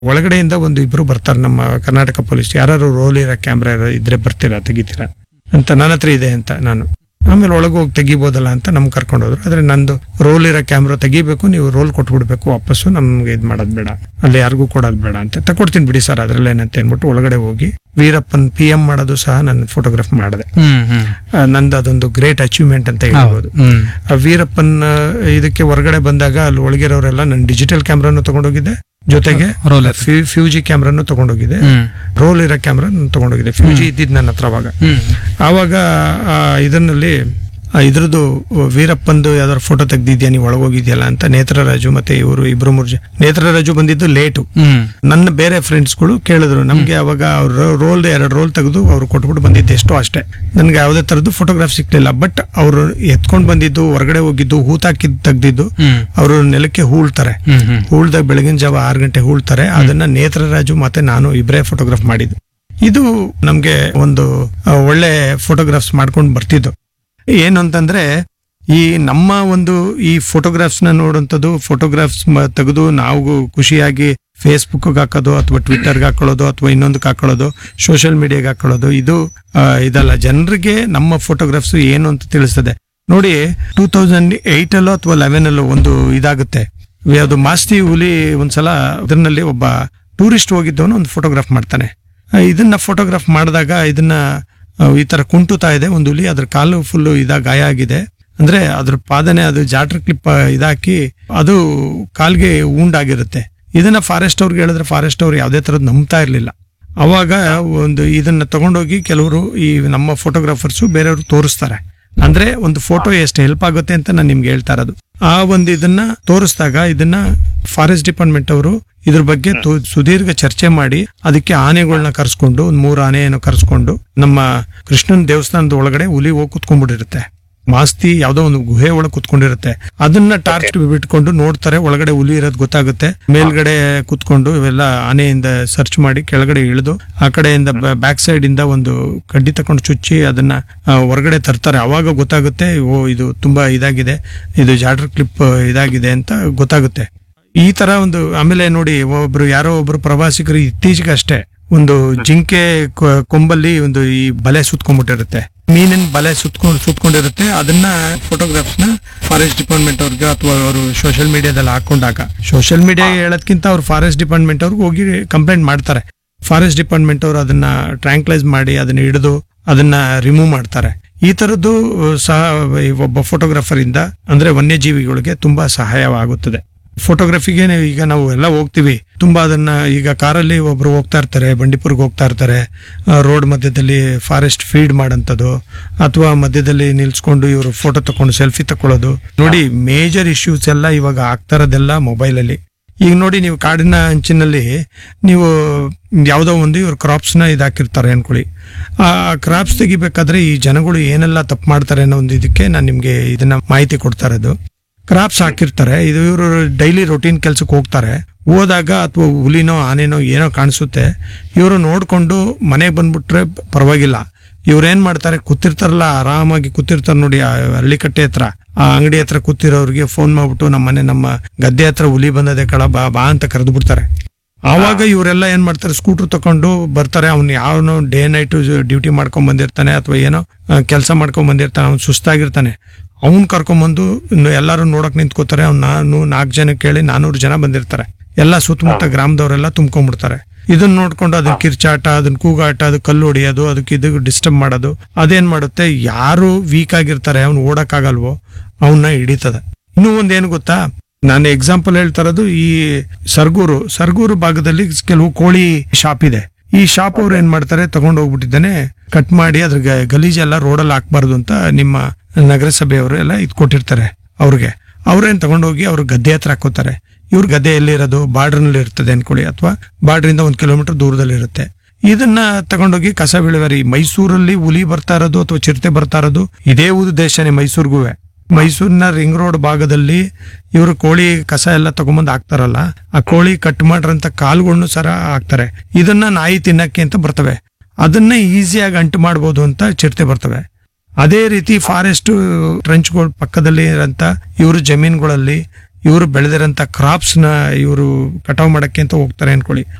ಒಳಗಡೆಯಿಂದ ಒಂದು ಇಬ್ರು ಬರ್ತಾರೆ ನಮ್ಮ ಕರ್ನಾಟಕ ಪೊಲೀಸ್ ಯಾರು ರೋಲ್ ಇರೋ ಕ್ಯಾಮ್ರಾ ಇದ್ರೆ ಬರ್ತೀರಾ ತೆಗಿತೀರಾ ಅಂತ ನನ್ನ ಹತ್ರ ಇದೆ ಅಂತ ನಾನು ಆಮೇಲೆ ಒಳಗೆ ಹೋಗಿ ತೆಗಿಬೋದಲ್ಲ ಅಂತ ನಮ್ಗೆ ಕರ್ಕೊಂಡು ಹೋದ್ರು ಆದ್ರೆ ನಂದು ರೋಲ್ ಇರೋ ಕ್ಯಾಮ್ರಾ ತೆಗಿಬೇಕು ನೀವು ರೋಲ್ ಕೊಟ್ಬಿಡ್ಬೇಕು ವಾಪಸ್ಸು ನಮ್ಗೆ ಇದು ಮಾಡೋದು ಬೇಡ ಅಲ್ಲಿ ಯಾರಿಗೂ ಕೊಡೋದು ಬೇಡ ಅಂತ ತಕೊಡ್ತೀನಿ ಬಿಡಿ ಸರ್ ಅದ್ರಲ್ಲಿ ಏನಂತ ಅಂದ್ಬಿಟ್ಟು ಒಳಗಡೆ ಹೋಗಿ ವೀರಪ್ಪನ್ ಪಿ ಎಂ ಮಾಡೋದು ಸಹ ನಾನು ಫೋಟೋಗ್ರಾಫ್ ಮಾಡಿದೆ ಹ್ಮ್ ಹ್ಮ್ ಆ, ನಂದು ಅದೊಂದು ಗ್ರೇಟ್ ಅಚೀವ್ಮೆಂಟ್ ಅಂತ ಹೇಳ್ಬೋದು ಹ್ಮ್ ಆ ವೀರಪ್ಪನ್ ಆ, ಇದಕ್ಕೆ ಹೊರಗಡೆ ಬಂದಾಗ ಅಲ್ಲಿ ಒಳಗಿರೋರೆಲ್ಲ ನಾನು ಡಿಜಿಟಲ್ ಕ್ಯಾಮ್ರಾನು ತಗೊಂಡೋಗಿದ್ದೆ ಜೊತೆಗೆ Roller. ಫ್ಯೂಜಿ ಕ್ಯಾಮ್ರಾನು ತಗೊಂಡೋಗಿದ್ದೆ ಹ್ಮ್ ರೋಲ್ ಇರೋ ಕ್ಯಾಮ್ರಾ ತಗೊಂಡೋಗಿದ್ದೆ ಫ್ಯೂಜಿ ಇದ್ದಿದ್ದು ನನ್ನ ಹತ್ರ ಅವಾಗ ಹ್ಮ್ ಆವಾಗ ಆ, ಇದರಲ್ಲಿ ಆ, ಇದ್ರದ್ದು ವೀರಪ್ಪಂದು ಯಾವ್ದಾದ್ರು ಫೋಟೋ ತೆಗ್ದಿದ್ಯಾ ನೀವು ಒಳಗೋಗಿದ್ಯಲ್ಲ ಅಂತ ನೇತ್ರರಾಜು ಮತ್ತೆ ಇವರು ಇಬ್ರು ಮೂರು ಜನ ನೇತ್ರರಾಜು ಬಂದಿದ್ದು ಲೇಟು ಹ್ಮ್ ನನ್ನ ಬೇರೆ ಫ್ರೆಂಡ್ಸ್ಗಳು ಕೇಳಿದ್ರು ನಮ್ಗೆ ಅವಾಗ ಅವ್ರ ರೋಲ್ ಎರಡು ರೋಲ್ ತೆಗೆದು ಅವ್ರು ಕೊಟ್ಬಿಟ್ಟು ಬಂದಿದ್ದು ಎಷ್ಟೋ ಅಷ್ಟೇ ನನ್ಗೆ ಯಾವುದೇ ತರದ್ದು ಫೋಟೋಗ್ರಾಫ್ ಸಿಕ್ಲಿಲ್ಲ ಬಟ್ ಅವರು ಎತ್ಕೊಂಡ್ ಬಂದಿದ್ದು ಹೊರಗಡೆ ಹೋಗಿದ್ದು ಹೂತಾಕಿದ್ ತೆಗ್ದಿದ್ದು ಹ್ಮ್ ಅವರು ನೆಲಕ್ಕೆ ಹೂಳ್ತಾರೆ ಹ್ಮ್ ಹ್ಮ್ ಹೂಳ್ದಾಗ ಬೆಳಗಿನ ಜಾವ ಆರು ಗಂಟೆ ಹೂಳ್ತಾರೆ ಅದನ್ನ ನೇತ್ರರಾಜು ಮತ್ತೆ ನಾನು ಇಬ್ಬರೇ ಫೋಟೋಗ್ರಾಫ್ ಮಾಡಿದ್ದು ಇದು ನಮ್ಗೆ ಒಂದು ಆ, ಒಳ್ಳೆ ಫೋಟೋಗ್ರಾಫ್ಸ್ ಮಾಡ್ಕೊಂಡು ಬರ್ತಿದ್ದು ಏನು ಅಂತಂದ್ರೆ ಈ ನಮ್ಮ ಒಂದು ಈ ಫೋಟೋಗ್ರಾಫ್ಸ್ ನ ನೋಡುವಂಥದ್ದು ಫೋಟೋಗ್ರಾಫ್ಸ್ ತೆಗೆದು ನಾವು ಖುಷಿಯಾಗಿ ಫೇಸ್ಬುಕ್ ಹಾಕೋದು ಅಥವಾ ಟ್ವಿಟರ್ಗೆ ಹಾಕೊಳ್ಳೋದು ಅಥವಾ ಇನ್ನೊಂದಕ್ಕೆ ಹಾಕೊಳ್ಳೋದು ಸೋಷಿಯಲ್ ಮೀಡಿಯಾಗೆ ಹಾಕೊಳ್ಳೋದು ಇದು ಆ, ಇದಲ್ಲ ಜನರಿಗೆ ನಮ್ಮ ಫೋಟೋಗ್ರಾಫ್ಸ್ ಏನು ಅಂತ ತಿಳಿಸ್ತದೆ ನೋಡಿ ಟೂ ತೌಸಂಡ್ ಏಟ್ ಅಲ್ಲೋ ಅಥವಾ ಲೆವೆನ್ ಅಲ್ಲೋ ಒಂದು ಇದಾಗುತ್ತೆ ಯಾವುದು ಮಾಸ್ತಿ ಹುಲಿ ಒಂದ್ಸಲ ಇದರಲ್ಲಿ ಒಬ್ಬ ಟೂರಿಸ್ಟ್ ಹೋಗಿದ್ದವನು ಒಂದು ಫೋಟೋಗ್ರಾಫ್ ಮಾಡ್ತಾನೆ ಆ, ಇದನ್ನ ಫೋಟೋಗ್ರಾಫ್ ಮಾಡಿದಾಗ ಇದನ್ನ ಆ, ಈ ತರ ಕುಂಟುತ್ತಾ ಇದೆ ಒಂದು ಹುಲಿ ಅದ್ರ ಕಾಲು ಫುಲ್ ಇದ ಗಾಯ ಆಗಿದೆ ಅಂದ್ರೆ ಅದ್ರ ಪಾದನೆ ಅದು ಜಾಟ್ರ್ ಕ್ಲಿಪ್ ಇದಾಕಿ ಅದು ಕಾಲ್ಗೆ ಆಗಿರುತ್ತೆ ಇದನ್ನ ಫಾರೆಸ್ಟ್ ಅವ್ರಿಗೆ ಹೇಳಿದ್ರೆ ಫಾರೆಸ್ಟ್ ಅವ್ರು ಯಾವುದೇ ತರದ್ ನಂಬ್ತಾ ಇರ್ಲಿಲ್ಲ ಅವಾಗ ಒಂದು ಇದನ್ನ ತಗೊಂಡೋಗಿ ಕೆಲವರು ಈ ನಮ್ಮ ಫೋಟೋಗ್ರಾಫರ್ಸು ಬೇರೆಯವರು ತೋರಿಸ್ತಾರೆ ಅಂದ್ರೆ ಒಂದು ಫೋಟೋ ಎಷ್ಟು ಹೆಲ್ಪ್ ಆಗುತ್ತೆ ಅಂತ ನಾನು ನಿಮ್ಗೆ ಹೇಳ್ತಾ ಇರೋದು ಆ ಒಂದು ಇದನ್ನ ತೋರಿಸಿದಾಗ ಇದನ್ನ ಫಾರೆಸ್ಟ್ ಡಿಪಾರ್ಟ್ಮೆಂಟ್ ಅವರು ಇದ್ರ ಬಗ್ಗೆ ತು- ಸುದೀರ್ಘ ಚರ್ಚೆ ಮಾಡಿ ಅದಕ್ಕೆ ಆನೆಗಳನ್ನ ಕರ್ಸ್ಕೊಂಡು ಒಂದ್ ಮೂರು ಆನೆಯನ್ನು ಕರ್ಸ್ಕೊಂಡು ನಮ್ಮ ಕೃಷ್ಣನ್ ದೇವಸ್ಥಾನದ ಒಳಗಡೆ ಹುಲಿ ಹೋಗಿ ಕುತ್ಕೊಂಡ್ಬಿಟ್ಟಿರುತ್ತೆ ಮಾಸ್ತಿ ಯಾವ್ದೋ ಒಂದು ಗುಹೆ ಒಳಗೆ ಕುತ್ಕೊಂಡಿರುತ್ತೆ ಅದನ್ನ ಟಾರ್ಚ್ ಬಿಟ್ಕೊಂಡು ನೋಡ್ತಾರೆ ಒಳಗಡೆ ಹುಲಿ ಇರೋದು ಗೊತ್ತಾಗುತ್ತೆ ಮೇಲ್ಗಡೆ ಕುತ್ಕೊಂಡು ಇವೆಲ್ಲ ಆನೆಯಿಂದ ಸರ್ಚ್ ಮಾಡಿ ಕೆಳಗಡೆ ಇಳಿದು ಆ ಕಡೆಯಿಂದ ಬ್ಯಾಕ್ ಸೈಡ್ ಇಂದ ಒಂದು ಕಡ್ಡಿ ತಕೊಂಡು ಚುಚ್ಚಿ ಅದನ್ನ ಆ, ಹೊರಗಡೆ ತರ್ತಾರೆ ಅವಾಗ ಗೊತ್ತಾಗುತ್ತೆ ಓ ಇದು ತುಂಬಾ ಇದಾಗಿದೆ ಇದು ಜಾಡ್ರ್ ಕ್ಲಿಪ್ ಇದಾಗಿದೆ ಅಂತ ಗೊತ್ತಾಗುತ್ತೆ ಈ ತರ ಒಂದು ಆಮೇಲೆ ನೋಡಿ ಒಬ್ರು ಯಾರೋ ಒಬ್ರು ಪ್ರವಾಸಿಗರು ಇತ್ತೀಚೆಗೆ ಅಷ್ಟೇ ಒಂದು ಜಿಂಕೆ ಕೊ- ಕೊಂಬಲ್ಲಿ ಒಂದು ಈ ಬಲೆ ಸುತ್ಕೊಂಡ್ಬಿಟ್ಟಿರುತ್ತೆ ಮೀನಿನ ಬಲೆ ಸುತ್ಕೊಂಡು ಸುತ್ಕೊಂಡಿರುತ್ತೆ ಅದನ್ನ ಫೋಟೋಗ್ರಾಫ್ಸ್ ನ ಫಾರೆಸ್ಟ್ ಡಿಪಾರ್ಟ್ಮೆಂಟ್ ಅವ್ರಿಗೆ ಅಥವಾ ಅವರು ಸೋಷಿಯಲ್ ಮೀಡಿಯಾದಲ್ಲಿ ಹಾಕೊಂಡಾಗ ಸೋಷಿಯಲ್ ಮೀಡಿಯಾ ಹೇಳೋದ್ಕಿಂತ ಅವ್ರು ಫಾರೆಸ್ಟ್ ಡಿಪಾರ್ಟ್ಮೆಂಟ್ ಅವ್ರಿಗೆ ಹೋಗಿ ಕಂಪ್ಲೇಂಟ್ ಮಾಡ್ತಾರೆ ಫಾರೆಸ್ಟ್ ಡಿಪಾರ್ಟ್ಮೆಂಟ್ ಅವರು ಅದನ್ನ ಟ್ರ್ಯಾಂಕ್ಲೈಸ್ ಮಾಡಿ ಅದನ್ನ ಹಿಡಿದು ಅದನ್ನ ರಿಮೂವ್ ಮಾಡ್ತಾರೆ ಈ ತರದ್ದು ಸಹ ಈ ಒಬ್ಬ ಫೋಟೋಗ್ರಾಫರ್ ಇಂದ ಅಂದ್ರೆ ವನ್ಯಜೀವಿಗಳಿಗೆ ತುಂಬಾ ಸಹಾಯವಾಗುತ್ತದೆ ಫೋಟೋಗ್ರಫಿಗೆ ಈಗ ನಾವು ಎಲ್ಲ ಹೋಗ್ತೀವಿ ತುಂಬಾ ಅದನ್ನ ಈಗ ಕಾರಲ್ಲಿ ಒಬ್ರು ಹೋಗ್ತಾ ಇರ್ತಾರೆ ಬಂಡೀಪುರ್ಗೆ ಹೋಗ್ತಾ ಇರ್ತಾರೆ ರೋಡ್ ಮಧ್ಯದಲ್ಲಿ ಫಾರೆಸ್ಟ್ ಫೀಡ್ ಮಾಡಂತದ್ದು ಅಥವಾ ಮಧ್ಯದಲ್ಲಿ ನಿಲ್ಸ್ಕೊಂಡು ಇವರು ಫೋಟೋ ತಕೊಂಡು ಸೆಲ್ಫಿ ತಕೊಳ್ಳೋದು ನೋಡಿ ಮೇಜರ್ ಇಶ್ಯೂಸ್ ಎಲ್ಲ ಇವಾಗ ಆಗ್ತಾ ಇರೋದೆಲ್ಲ ಮೊಬೈಲ್ ಅಲ್ಲಿ ಈಗ ನೋಡಿ ನೀವು ಕಾಡಿನ ಅಂಚಿನಲ್ಲಿ ನೀವು ಯಾವುದೋ ಒಂದು ಇವ್ರು ಕ್ರಾಪ್ಸ್ ನ ಇದಾಕಿರ್ತಾರೆ ಅನ್ಕೊಳ್ಳಿ ಆ ಕ್ರಾಪ್ಸ್ ತೆಗಿಬೇಕಾದ್ರೆ ಈ ಜನಗಳು ಏನೆಲ್ಲ ತಪ್ಪು ಮಾಡ್ತಾರೆ ಅನ್ನೋ ಒಂದು ಇದಕ್ಕೆ ನಾನು ನಿಮ್ಗೆ ಇದನ್ನ ಮಾಹಿತಿ ಕೊಡ್ತಾ ಇರೋದು ಕ್ರಾಪ್ಸ್ ಹಾಕಿರ್ತಾರೆ ಇದು ಇವರು ಡೈಲಿ ರೊಟೀನ್ ಕೆಲ್ಸಕ್ಕೆ ಹೋಗ್ತಾರೆ ಹೋದಾಗ ಅಥವಾ ಹುಲಿನೋ ಆನೆನೋ ಏನೋ ಕಾಣಿಸುತ್ತೆ ಇವರು ನೋಡ್ಕೊಂಡು ಮನೆಗೆ ಬಂದ್ಬಿಟ್ರೆ ಪರವಾಗಿಲ್ಲ ಇವ್ರೇನ್ ಮಾಡ್ತಾರೆ ಕೂತಿರ್ತಾರಲ್ಲ ಆರಾಮಾಗಿ ಕೂತಿರ್ತಾರೆ ನೋಡಿ ಆ ಹಳ್ಳಿಕಟ್ಟೆ ಹತ್ರ ಆ ಅಂಗಡಿ ಹತ್ರ ಕೂತಿರೋರಿಗೆ ಫೋನ್ ಮಾಡ್ಬಿಟ್ಟು ನಮ್ಮ ಮನೆ ನಮ್ಮ ಗದ್ದೆ ಹತ್ರ ಹುಲಿ ಬಂದದೆ ಕಳ ಬಾ ಬಾ ಅಂತ ಕರೆದು ಬಿಡ್ತಾರೆ ಆವಾಗ ಇವರೆಲ್ಲ ಏನ್ ಮಾಡ್ತಾರೆ ಸ್ಕೂಟರ್ ತಕೊಂಡು ಬರ್ತಾರೆ ಅವ್ನು ಯಾವನೋ ಡೇ ನೈಟ್ ಡ್ಯೂಟಿ ಮಾಡ್ಕೊಂಡ್ ಬಂದಿರ್ತಾನೆ ಅಥವಾ ಏನೋ ಕೆಲಸ ಮಾಡ್ಕೊಂಡ್ ಬಂದಿರ್ತಾನೆ ಅವ್ನು ಸುಸ್ತಾಗಿರ್ತಾನೆ ಅವ್ನ್ ಕರ್ಕೊಂಬಂದು ಇನ್ನು ಎಲ್ಲಾರು ನೋಡಕ್ ನಿಂತ್ಕೋತಾರೆ ಅವ್ನು ನಾನು ನಾಲ್ಕು ಜನ ಕೇಳಿ ನಾನೂರು ಜನ ಬಂದಿರ್ತಾರೆ ಎಲ್ಲ ಸುತ್ತಮುತ್ತ ಗ್ರಾಮದವರೆಲ್ಲ ತುಂಬ್ಕೊಂಡ್ಬಿಡ್ತಾರೆ ಇದನ್ನ ನೋಡ್ಕೊಂಡು ಅದನ್ನ ಕಿರ್ಚಾಟ ಅದನ್ನ ಕೂಗಾಟ ಅದು ಕಲ್ಲು ಹೊಡಿಯೋದು ಅದಕ್ಕೆ ಇದು ಡಿಸ್ಟರ್ಬ್ ಮಾಡೋದು ಅದೇನ್ ಮಾಡುತ್ತೆ ಯಾರು ವೀಕ್ ಆಗಿರ್ತಾರೆ ಅವ್ನು ಓಡಕ್ಕಾಗಲ್ವೋ ಅವನ್ನ ಹಿಡಿತದೆ ಇನ್ನೂ ಒಂದೇನು ಗೊತ್ತಾ ನಾನು ಎಕ್ಸಾಂಪಲ್ ಹೇಳ್ತಾ ಇರೋದು ಈ ಸರ್ಗೂರು ಸರ್ಗೂರು ಭಾಗದಲ್ಲಿ ಕೆಲವು ಕೋಳಿ ಶಾಪ್ ಇದೆ ಈ ಶಾಪ್ ಅವ್ರು ಏನ್ ಮಾಡ್ತಾರೆ ತಗೊಂಡು ಹೋಗ್ಬಿಟ್ಟಿದ್ದಾನೆ ಕಟ್ ಮಾಡಿ ಅದ್ರ ಗ- ಗಲೀಜೆಲ್ಲ ರೋಡಲ್ಲಿ ಹಾಕ್ಬಾರ್ದು ಅಂತ ನಿಮ್ಮ ನಗರಸಭೆಯವರು ಎಲ್ಲ ಇದು ಕೊಟ್ಟಿರ್ತಾರೆ ಅವ್ರಿಗೆ ಅವ್ರೇನ್ ತಗೊಂಡೋಗಿ ಅವ್ರ ಗದ್ದೆ ಹತ್ರ ಹಾಕೋತಾರೆ ಇವ್ರ ಗದ್ದೆ ಎಲ್ಲಿರೋದು ಬಾರ್ಡರ್ನಲ್ಲಿ ಇರ್ತದೆ ಅನ್ಕೊಳ್ಳಿ ಅಥವಾ ಬಾರ್ಡ್ರಿಂದ ಒಂದ್ ಕಿಲೋಮೀಟರ್ ದೂರದಲ್ಲಿ ಇರುತ್ತೆ ಇದನ್ನ ತಗೊಂಡೋಗಿ ಕಸ ವಿಲೇವಾರಿ ಮೈಸೂರಲ್ಲಿ ಹುಲಿ ಬರ್ತಾ ಇರೋದು ಅಥವಾ ಚಿರತೆ ಬರ್ತಾ ಇರೋದು ಇದೇ ಉದ್ದೇಶನೇ ಮೈಸೂರಿಗೂ ಮೈಸೂರಿನ ರಿಂಗ್ ರೋಡ್ ಭಾಗದಲ್ಲಿ ಇವರು ಕೋಳಿ ಕಸ ಎಲ್ಲ ತಗೊಂಬಂದ್ ಹಾಕ್ತಾರಲ್ಲ ಆ ಕೋಳಿ ಕಟ್ ಮಾಡಿರಂತ ಕಾಲುಗಳನ್ನು ಸರ ಹಾಕ್ತಾರೆ ಇದನ್ನ ನಾಯಿ ತಿನ್ನಕ್ಕೆ ಅಂತ ಬರ್ತವೆ ಅದನ್ನ ಈಸಿಯಾಗಿ ಅಂಟು ಮಾಡ್ಬೋದು ಅಂತ ಚಿರತೆ ಬರ್ತವೆ ಅದೇ ರೀತಿ ಫಾರೆಸ್ಟ್ ಟ್ರೆಂಚ್ಗಳ ಪಕ್ಕದಲ್ಲಿ ಇರೋಂತ ಇವ್ರ ಜಮೀನುಗಳಲ್ಲಿ ಇವರು ಬೆಳೆದಿರಂತ ಕ್ರಾಪ್ಸ್ ನ ಇವರು ಕಟಾವ್ ಮಾಡಕ್ಕೆ ಅಂತ ಹೋಗ್ತಾರೆ ಅನ್ಕೊಳ್ಳಿ